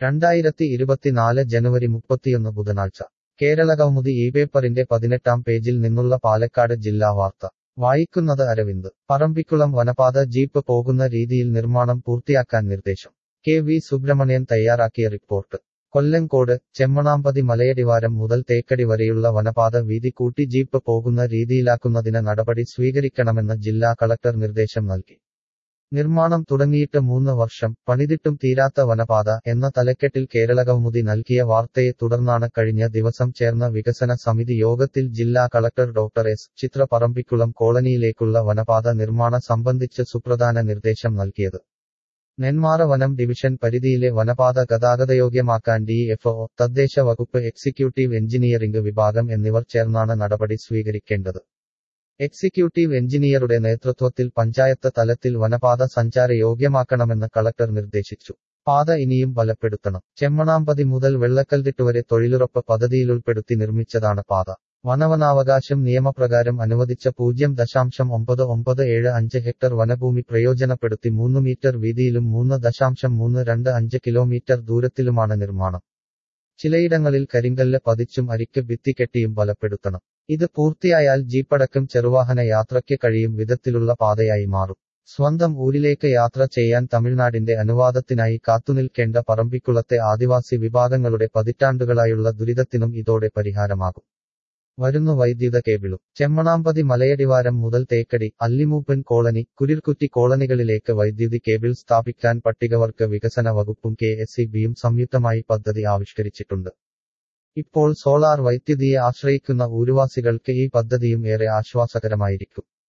രണ്ടായിരത്തി ഇരുപത്തിനാല് ജനുവരി മുപ്പത്തിയൊന്ന് ബുധനാഴ്ച കേരളകൗമുദി ഈ പേപ്പറിന്റെ പതിനെട്ടാം പേജിൽ നിന്നുള്ള പാലക്കാട് ജില്ലാ വാർത്ത വായിക്കുന്നത് അരവിന്ദ് പറമ്പിക്കുളം വനപാത ജീപ്പ് പോകുന്ന രീതിയിൽ നിർമ്മാണം പൂർത്തിയാക്കാൻ നിർദ്ദേശം കെ വി സുബ്രഹ്മണ്യൻ തയ്യാറാക്കിയ റിപ്പോർട്ട് കൊല്ലങ്കോട് ചെമ്മണാമ്പതി മലയടിവാരം മുതൽ തേക്കടി വരെയുള്ള വനപാത വീതി കൂട്ടി ജീപ്പ് പോകുന്ന രീതിയിലാക്കുന്നതിന് നടപടി സ്വീകരിക്കണമെന്ന് ജില്ലാ കളക്ടർ നിർദ്ദേശം നൽകി നിർമ്മാണം തുടങ്ങിയിട്ട് മൂന്ന് വർഷം പണിതിട്ടും തീരാത്ത വനപാത എന്ന തലക്കെട്ടിൽ കേരളകൗമുദി നൽകിയ വാർത്തയെ തുടർന്നാണ് കഴിഞ്ഞ ദിവസം ചേർന്ന വികസന സമിതി യോഗത്തിൽ ജില്ലാ collector doctor S Chitra Parambikulam കോളനിയിലേക്കുള്ള വനപാത നിർമ്മാണ സംബന്ധിച്ച് സുപ്രധാന നിർദ്ദേശം നൽകിയത് നെന്മാറ വനം ഡിവിഷൻ പരിധിയിലെ വനപാത ഗതാഗതയോഗ്യമാക്കാൻ ഡിഎഫ്ഒ തദ്ദേശ വകുപ്പ് എക്സിക്യൂട്ടീവ് എഞ്ചിനീയറിംഗ് വിഭാഗം എന്നിവർ ചേർന്നാണ് നടപടി സ്വീകരിക്കേണ്ടത് എക്സിക്യൂട്ടീവ് എഞ്ചിനീയറുടെ നേതൃത്വത്തിൽ പഞ്ചായത്ത് തലത്തിൽ വനപാത സഞ്ചാരയോഗ്യമാക്കണമെന്ന് കളക്ടർ നിർദ്ദേശിച്ചു പാത ഇനിയും ബലപ്പെടുത്തണം ചെമ്മണാമ്പതി മുതൽ വെള്ളക്കൽതിട്ട് വരെ തൊഴിലുറപ്പ് പദ്ധതിയിലുൾപ്പെടുത്തി നിർമ്മിച്ചതാണ് പാത വനവനാവകാശം നിയമപ്രകാരം അനുവദിച്ച പൂജ്യം ദശാംശം ഒമ്പത് ഒമ്പത് ഏഴ് അഞ്ച് ഹെക്ടർ വനഭൂമി പ്രയോജനപ്പെടുത്തി മൂന്ന് മീറ്റർ വീതിയിലും മൂന്ന് ദശാംശം മൂന്ന് രണ്ട് അഞ്ച് കിലോമീറ്റർ ദൂരത്തിലുമാണ് നിർമ്മാണം ചിലയിടങ്ങളിൽ കരിങ്കല്ല് പതിച്ചും അരിക്ക് ഭിത്തി കെട്ടിയും ബലപ്പെടുത്തണം ഇത് പൂർത്തിയായാൽ ജീപ്പടക്കം ചെറുവാഹന യാത്രയ്ക്ക് കഴിയും വിധത്തിലുള്ള പാതയായി മാറും സ്വന്തം ഊരിലേക്ക് യാത്ര ചെയ്യാൻ തമിഴ്നാടിന്റെ അനുവാദത്തിനായി കാത്തുനിൽക്കേണ്ട പറമ്പിക്കുളത്തെ ആദിവാസി വിഭാഗങ്ങളുടെ പതിറ്റാണ്ടുകളായുള്ള ദുരിതത്തിനും ഇതോടെ പരിഹാരമാകും വരുന്നു വൈദ്യുത കേബിളും ചെമ്മണാമ്പതി മലയടിവാരം മുതൽ തേക്കടി അല്ലിമൂപ്പൻ കോളനി കുരിർക്കുറ്റി കോളനികളിലേക്ക് വൈദ്യുതി കേബിൾ സ്ഥാപിക്കാൻ പട്ടികവർഗ വികസന വകുപ്പും കെ എസ് ബിയും സംയുക്തമായി പദ്ധതി ആവിഷ്കരിച്ചിട്ടുണ്ട് ഇപ്പോൾ സോളാർ വൈദ്യുതിയെ ആശ്രയിക്കുന്ന ഊരുവാസികൾക്ക് ഈ പദ്ധതിയും ഏറെ ആശ്വാസകരമായിരിക്കും